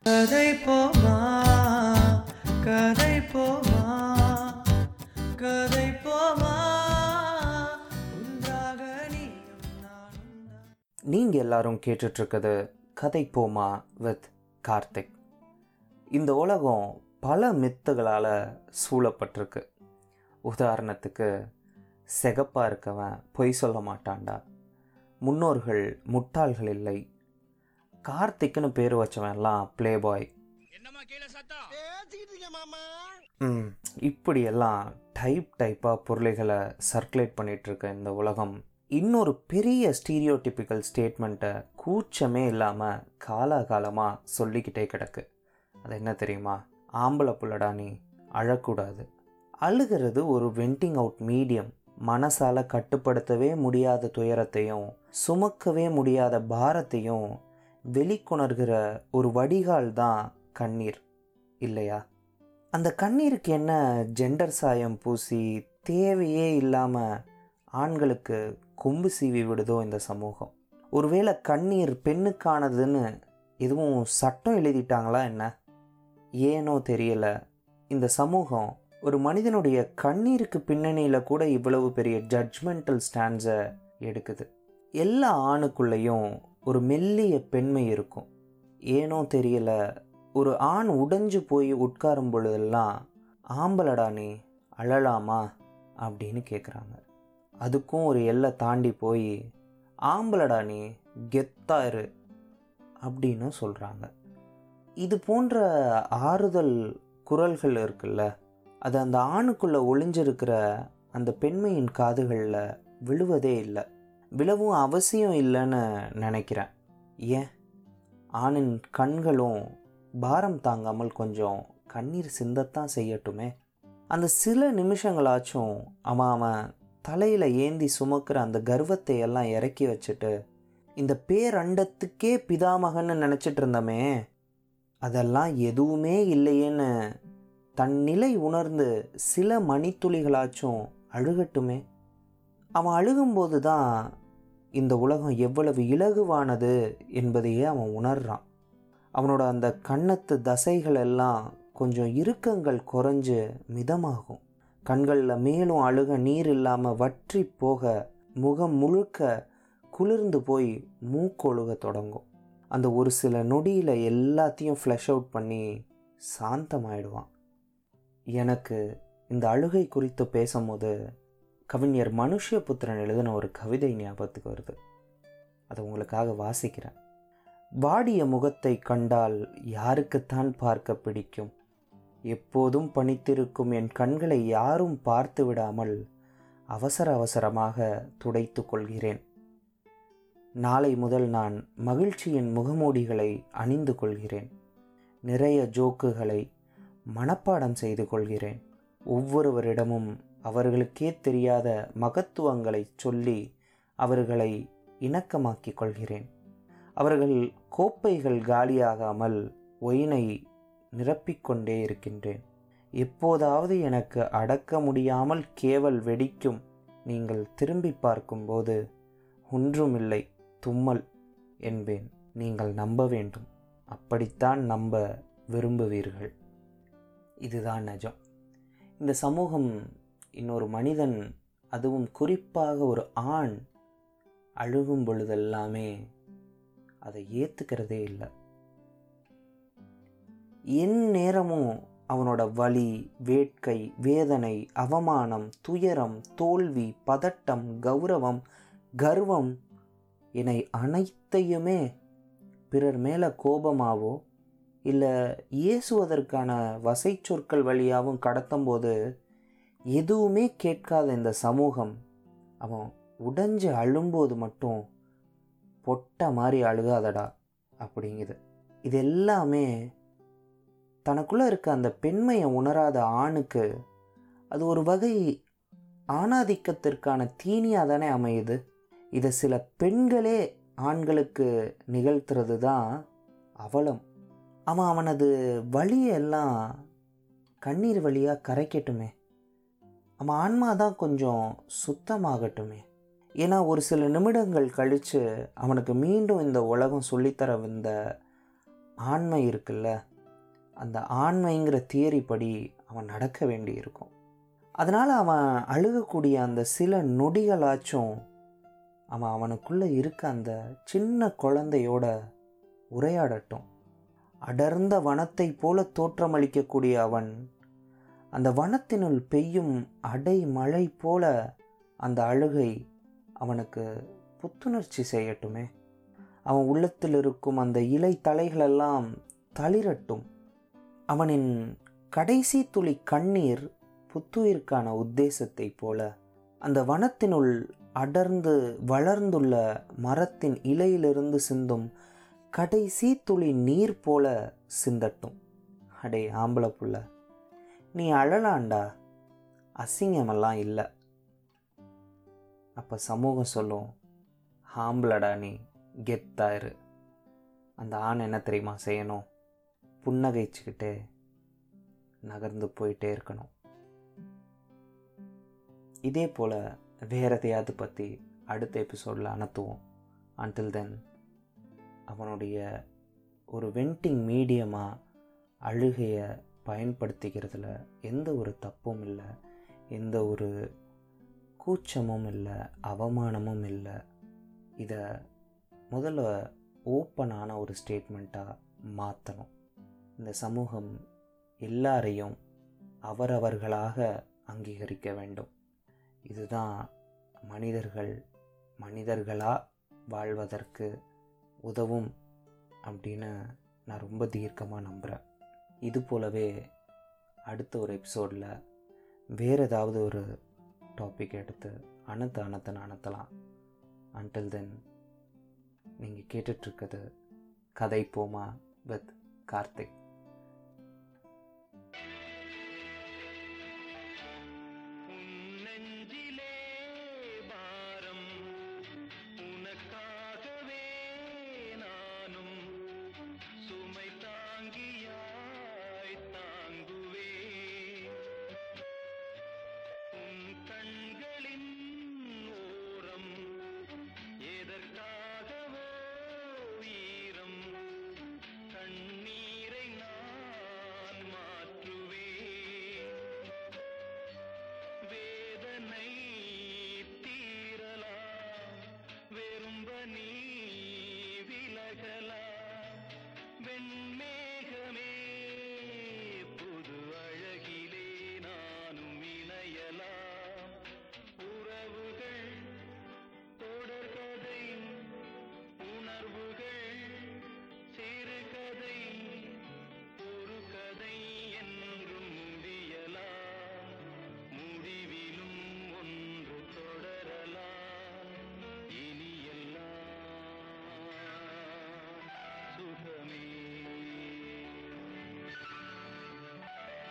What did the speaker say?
கதை போமா கதை போமா கதை போமா உண்டாக நீயும் நானும் தான். நீங்கள் எல்லாரும் கேட்டுட்ருக்கிறது கதை போமா வித் கார்த்திக் இந்த உலகம் பல மித்துகளால் சூழப்பட்டிருக்கு உதாரணத்துக்கு செகப்பாக இருக்கவன் பொய் சொல்ல மாட்டான்டா முன்னோர்கள் முட்டாள்கள் இல்லை கார்த்திக்னு பேர் வச்சவன்லாம் ப்ளே பாய் ம் இப்படியெல்லாம் டைப் டைப்பாக பொருளைகளை சர்க்குலேட் பண்ணிட்டு இருக்க இந்த உலகம் இன்னொரு பெரிய ஸ்டீரியோடிபிக்கல் ஸ்டேட்மெண்ட்டை கூச்சமே இல்லாமல் காலாகாலமாக சொல்லிக்கிட்டே கிடக்கு அது என்ன தெரியுமா ஆம்பளை புள்ளடா நீ அழக்கூடாது அழுகிறது ஒரு வெண்டிங் அவுட் மீடியம் மனசால கட்டுப்படுத்தவே முடியாத துயரத்தையும் சுமக்கவே முடியாத பாரத்தையும் வெளிக்கொணர்கிற ஒரு வடிகால் தான் கண்ணீர் இல்லையா அந்த கண்ணீருக்கு என்ன ஜெண்டர் சாயம் பூசி தேவையே இல்லாமல் ஆண்களுக்கு கொம்பு சீவி விடுதோ இந்த சமூகம் ஒருவேளை கண்ணீர் பெண்ணுக்கானதுன்னு எதுவும் சட்டம் எழுதிட்டாங்களா என்ன ஏனோ தெரியல இந்த சமூகம் ஒரு மனிதனுடைய கண்ணீருக்கு பின்னணியில் கூட இவ்வளவு பெரிய ஜட்ஜ்மெண்டல் ஸ்டாண்ட்ஸை எடுக்குது எல்லா ஆணுக்குள்ளேயும் ஒரு மெல்லிய பெண்மை இருக்கும் ஏனோ தெரியல ஒரு ஆண் உடைஞ்சு போய் உட்காரும் பொழுதெல்லாம் ஆம்பளடா நீ அழலாமா அப்படின்னு கேட்குறாங்க அதுக்கும் ஒரு எல்லை தாண்டி போய் ஆம்பளடா நீ கெத்தா இரு அப்படின்னு சொல்கிறாங்க இது போன்ற ஆறுதல் குரல்கள் இருக்குல்ல அது அந்த ஆணுக்குள்ளே ஒளிஞ்சிருக்கிற அந்த பெண்மையின் காதுகளில் விழுவதே இல்லை விழவும் அவசியம் இல்லைன்னு நினைக்கிறேன் ஏன் ஆணின் கண்களும் பாரம் தாங்காமல் கொஞ்சம் கண்ணீர் சிந்தத்தான் செய்யட்டுமே அந்த சில நிமிஷங்களாச்சும் அவன் அவன் தலையில் ஏந்தி சுமக்கிற அந்த கர்வத்தை எல்லாம் இறக்கி வச்சுட்டு இந்த பேரண்டத்துக்கே பிதாமகன்னு நினச்சிட்டு இருந்தோமே அதெல்லாம் எதுவுமே இல்லையேன்னு தன் நிலை உணர்ந்து சில மணித்துளிகளாச்சும் அழுகட்டுமே அவன் அழுகும்போது தான் இந்த உலகம் எவ்வளவு இலகுவானது என்பதையே அவன் உணர்றான் அவனோட அந்த கன்னத்து தசைகள் எல்லாம் கொஞ்சம் இறுக்கங்கள் குறைஞ்சு மிதமாகும் கண்களில் மேலும் அழுக நீர் இல்லாமல் வற்றி போக முகம் முழுக்க குளிர்ந்து போய் மூக்கொழுக தொடங்கும் அந்த ஒரு சில நொடியில் எல்லாத்தையும் ஃப்ளஷ் அவுட் பண்ணி சாந்தமாயிடுவான் எனக்கு இந்த அழுகை குறித்து பேசும்போது கவிஞர் மனுஷ்யபுத்திரன் எழுதின ஒரு கவிதை ஞாபகத்துக்கு வருது அதை உங்களுக்காக வாசிக்கிறேன் வாடிய முகத்தை கண்டால் யாருக்குத்தான் பார்க்க பிடிக்கும் எப்போதும் பணித்திருக்கும் என் கண்களை யாரும் பார்த்து விடாமல் அவசர அவசரமாக துடைத்து கொள்கிறேன் நாளை முதல் நான் மகிழ்ச்சியின் முகமூடிகளை அணிந்து கொள்கிறேன் நிறைய ஜோக்குகளை மனப்பாடம் செய்து கொள்கிறேன் ஒவ்வொருவரிடமும் அவர்களுக்கே தெரியாத மகத்துவங்களை சொல்லி அவர்களை இணக்கமாக்கிக் கொள்கிறேன் அவர்கள் கோப்பைகள் காலியாகாமல் ஒயினை நிரப்பிக்கொண்டே இருக்கின்றேன் எப்போதாவது எனக்கு அடக்க முடியாமல் கேவல் வெடிக்கும் நீங்கள் திரும்பி பார்க்கும்போது ஒன்றுமில்லை தும்மல் என்பேன் நீங்கள் நம்ப வேண்டும் அப்படித்தான் நம்ப விரும்புவீர்கள் இதுதான் நிஜம் இந்த சமூகம் இன்னொரு மனிதன் அதுவும் குறிப்பாக ஒரு ஆண் அழுகும் பொழுதெல்லாமே அதை ஏற்றுக்கிறதே இல்லை என் நேரமும் அவனோட வலி வேட்கை வேதனை அவமானம் துயரம் தோல்வி பதட்டம் கௌரவம் கர்வம் என அனைத்தையுமே பிறர் மேலே கோபமாவோ இல்லை ஏசுவதற்கான வசை சொற்கள் வழியாகவும் கடத்தும்போது எதுவுமே கேட்காத இந்த சமூகம் அவன் உடைஞ்சு அழும்போது மட்டும் பொட்ட மாதிரி அழுகாதடா அப்படிங்குது இது எல்லாமே தனக்குள்ளே இருக்க அந்த பெண்மையை உணராத ஆணுக்கு அது ஒரு வகை ஆணாதிக்கத்திற்கான தீனியாக தானே அமையுது இதை சில பெண்களே ஆண்களுக்கு நிகழ்த்துறது தான் அவலம் அவன் அவனது வழியெல்லாம் கண்ணீர் வழியாக கரைக்கட்டுமே அவன் ஆன்மா தான் கொஞ்சம் சுத்தமாகட்டுமே ஏன்னா ஒரு சில நிமிடங்கள் கழித்து அவனுக்கு மீண்டும் இந்த உலகம் சொல்லித்தர வந்த ஆண்மை இருக்குல்ல அந்த ஆண்மைங்கிற தியரி படி அவன் நடக்க வேண்டி இருக்கும் அதனால் அவன் அழுகக்கூடிய அந்த சில நொடிகளாச்சும் அவன் அவனுக்குள்ளே இருக்க அந்த சின்ன குழந்தையோட உரையாடட்டும் அடர்ந்த வனத்தை போல தோற்றமளிக்கக்கூடிய அவன் அந்த வனத்தினுள் பெய்யும் அடை மழை போல அந்த அழுகை அவனுக்கு புத்துணர்ச்சி செய்யட்டுமே அவன் உள்ளத்தில் இருக்கும் அந்த இலை தலைகளெல்லாம் தளிரட்டும் அவனின் கடைசி துளி கண்ணீர் புத்துயிர்க்கான உத்தேசத்தை போல அந்த வனத்தினுள் அடர்ந்து வளர்ந்துள்ள மரத்தின் இலையிலிருந்து சிந்தும் கடைசி துளி நீர் போல சிந்தட்டும் அடே ஆம்பளை புள்ள நீ அழலாண்டா அசிங்கமெல்லாம் இல்லை அப்போ சமூகம் சொல்லும் ஆம்பளடா நீ கெத்தாயிரு அந்த ஆண் என்ன தெரியுமா செய்யணும் புன்னகைச்சுக்கிட்டே நகர்ந்து போயிட்டே இருக்கணும் இதே போல் வேற எதையாவது பற்றி அடுத்த எபிசோடில் அனுத்துவோம் அன்டில் தென் அவனுடைய ஒரு வெண்டிங் மீடியமாக அழுகையை பயன்படுத்திக்கிறதுல எந்த ஒரு தப்பும் இல்லை எந்த ஒரு கூச்சமும் இல்லை அவமானமும் இல்லை இதை முதல்ல ஓப்பனான ஒரு ஸ்டேட்மெண்ட்டாக மாற்றணும் இந்த சமூகம் எல்லாரையும் அவரவர்களாக அங்கீகரிக்க வேண்டும் இதுதான் மனிதர்கள் மனிதர்களாக வாழ்வதற்கு உதவும் அப்படின்னு நான் ரொம்ப தீர்க்கமாக நம்புகிறேன் இது போலவே அடுத்த ஒரு எபிசோடில் வேறு ஏதாவது ஒரு டாபிக் எடுத்து அனத்து அனத்தன் அனத்தலாம் அன்டில் தென் நீங்கள் கேட்டுட்ருக்கிறது கதை போமா வித் கார்த்திக் நெஞ்சிலே பாரம் உனக்காகவே நானும் சுமை தாங்கியாய் தாங்குவே உன் கண்களின் ஓரம் எதற்காகவோ ஈரம் கண்ணீரை நான் மாற்றுவேன் வேதனை தீரலாம் வெறும்ப நீ விலகலாம் வெண்மேகமே புது அழகிலே நானும் இணையலாம் உறவுகள் தொடர்கதை உணர்வுகள் சிறுகதை ஒரு கதை என்றும் முடியலாம் முடிவிலும் ஒன்று தொடரலாம் இனியெல்லாம் சுகமே